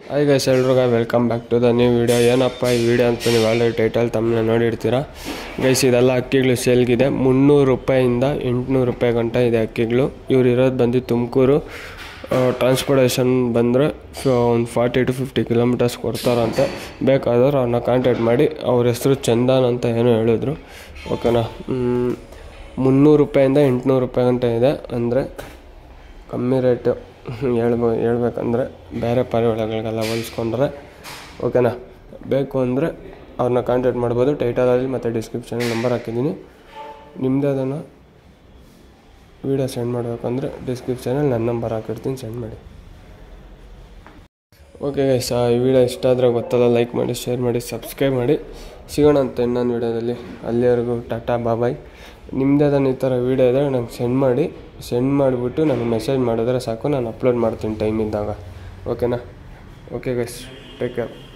hi guys ಎಲ್ರಿಗ welcome back to the new video ಏನಪ್ಪ ಈ ವಿಡಿಯೋ ಅಂತ ನೀವು ಆಲ್ರೆಡಿ ಟೈಟಲ್ ತಮ್ಮನ್ನ ನೋಡಿರ್ತೀರ ಗೈಸ್ ಇದೆಲ್ಲ ಅಕ್ಕಿಗಳು ಸೇಲ್ಗಿದೆ ಮುನ್ನೂರು ರೂಪಾಯಿಂದ ಎಂಟುನೂರು ರೂಪಾಯಿ ಗಂಟ ಇದೆ ಅಕ್ಕಿಗಳು ಇವ್ರು ಇರೋದು ಬಂದು ತುಮಕೂರು ಟ್ರಾನ್ಸ್ಪೋರ್ಟೇಷನ್ ಬಂದರೆ ಒಂದು ಫಾರ್ಟಿ ಟು ಫಿಫ್ಟಿ ಕಿಲೋಮೀಟರ್ಸ್ ಕೊಡ್ತಾರಂತೆ ಬೇಕಾದ್ರೆ ಅವ್ರನ್ನ ಕಾಂಟ್ಯಾಕ್ಟ್ ಮಾಡಿ ಅವ್ರ ಹೆಸರು ಚಂದನ್ ಅಂತ ಏನೋ ಹೇಳಿದ್ರು ಓಕೆನಾ ಮ್, ಮುನ್ನೂರು ರೂಪಾಯಿಂದ ಎಂಟುನೂರು ರೂಪಾಯಿ ಗಂಟ ಇದೆ ಅಂದರೆ ಕಮ್ಮಿ ರೇಟು ಹೇಳ್ಬೋ ಹೇಳ್ಬೇಕಂದ್ರೆ ಬೇರೆ ಪಾರಿವಾಳಗಳಿಗೆಲ್ಲ ಹೋಲಿಸ್ಕೊಂಡ್ರೆ ಓಕೆನಾ ಬೇಕು ಅಂದರೆ ಅವ್ರನ್ನ ಕಾಂಟ್ಯಾಕ್ಟ್ ಮಾಡ್ಬೋದು ಟೈಟಲಲ್ಲಿ ಮತ್ತು ಡಿಸ್ಕ್ರಿಪ್ಷನಲ್ಲಿ ನಂಬರ್ ಹಾಕಿದ್ದೀನಿ ನಿಮ್ಮದೇ ಅದನ್ನು ವೀಡಿಯೋ ಸೆಂಡ್ ಮಾಡಬೇಕಂದ್ರೆ ಡಿಸ್ಕ್ರಿಪ್ಷನಲ್ಲಿ ನನ್ನ ನಂಬರ್ ಹಾಕಿರ್ತೀನಿ ಸೆಂಡ್ ಮಾಡಿ ಓಕೆ ಗೈಸ್ ಈ ವಿಡಿಯೋ ಇಷ್ಟ ಆದರೆ ಗೊತ್ತಲ್ಲ ಲೈಕ್ ಮಾಡಿ ಶೇರ್ ಮಾಡಿ ಸಬ್ಸ್ಕ್ರೈಬ್ ಮಾಡಿ ಸಿಗೋಣ ಅಂತ ಇನ್ನೊಂದು ವಿಡಿಯೋದಲ್ಲಿ ಅಲ್ಲಿವರೆಗೂ ಟಾಟಾ ಬಾಬಾಯ್ ನಿಮ್ಮದೇ ಅದನ್ನು ಈ ಥರ ವೀಡಿಯೋ ಇದ್ದರೆ ನಂಗೆ ಸೆಂಡ್ ಮಾಡಿ ಸೆಂಡ್ ಮಾಡಿಬಿಟ್ಟು ನನಗೆ ಮೆಸೇಜ್ ಮಾಡಿದ್ರೆ ಸಾಕು ನಾನು ಅಪ್ಲೋಡ್ ಮಾಡ್ತೀನಿ ಟೈಮ್ ಇದ್ದಾಗ ಓಕೆನಾ ಓಕೆ ಗೈಸ್ ಟೇಕ್ ಕೇರ್